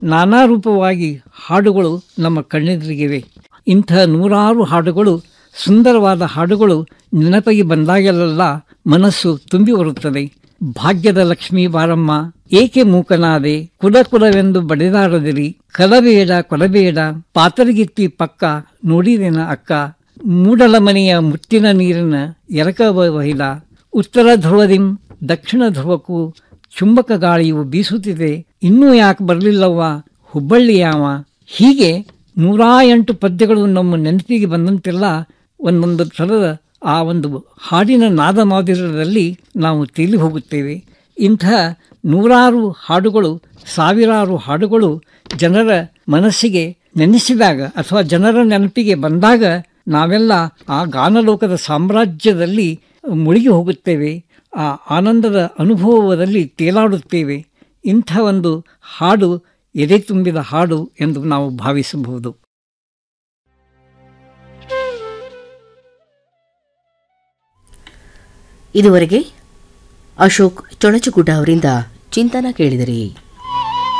ನಾನಾ ರೂಪವಾಗಿ ಹಾಡುಗಳು ನಮ್ಮ ಕಣ್ಣೆದುರಿಗಿವೆ ಇಂಥ ನೂರಾರು ಹಾಡುಗಳು ಸುಂದರವಾದ ಹಾಡುಗಳು ನೆನಪಿಗೆ ಬಂದಾಗಲೆಲ್ಲ ಮನಸ್ಸು ತುಂಬಿ ಬರುತ್ತದೆ ಭಾಗ್ಯದ ಲಕ್ಷ್ಮೀ ಬಾರಮ್ಮ ಏಕೆ ಮೂಕನಾದೆ ಕುಲ ಕುಲವೆಂದು ಬಡಿದಾಡದಿರಿ ಕಲಬೇಡ ಕೊಲಬೇಡ ಪಾತರಗಿತ್ತಿ ಪಕ್ಕ ನೋಡಿದೆನ ಅಕ್ಕ ಮೂಡಲ ಮನೆಯ ಮುತ್ತಿನ ನೀರಿನ ಎರಕ ಬಹಿದ ಉತ್ತರ ಧ್ರುವದಿಂ ದಕ್ಷಿಣ ಧ್ರುವಕ್ಕೂ ಚುಂಬಕ ಗಾಳಿಯು ಬೀಸುತ್ತಿದೆ ಇನ್ನೂ ಯಾಕೆ ಬರಲಿಲ್ಲವ್ವ ಹುಬ್ಬಳ್ಳಿಯಾವ ಹೀಗೆ ನೂರಾ ಎಂಟು ಪದ್ಯಗಳು ನಮ್ಮ ನೆನಪಿಗೆ ಬಂದಂತೆಲ್ಲ ಒಂದೊಂದು ಥರದ ಆ ಒಂದು ಹಾಡಿನ ನಾದ ಮಾಧುರ್ಯದಲ್ಲಿ ನಾವು ತೇಲಿ ಹೋಗುತ್ತೇವೆ ಇಂಥ ನೂರಾರು ಹಾಡುಗಳು ಸಾವಿರಾರು ಹಾಡುಗಳು ಜನರ ಮನಸ್ಸಿಗೆ ನೆನೆಸಿದಾಗ ಅಥವಾ ಜನರ ನೆನಪಿಗೆ ಬಂದಾಗ ನಾವೆಲ್ಲ ಆ ಗಾನಲೋಕದ ಸಾಮ್ರಾಜ್ಯದಲ್ಲಿ ಮುಳುಗಿ ಹೋಗುತ್ತೇವೆ ಆ ಆನಂದದ ಅನುಭವದಲ್ಲಿ ತೇಲಾಡುತ್ತೇವೆ ಇಂಥ ಒಂದು ಹಾಡು ಎದೆ ತುಂಬಿದ ಹಾಡು ಎಂದು ನಾವು ಭಾವಿಸಬಹುದು ಇದುವರೆಗೆ ಅಶೋಕ್ ಚೊಣಚುಗುಡ್ಡ ಅವರಿಂದ ಚಿಂತನ ಕೇಳಿದಿರಿ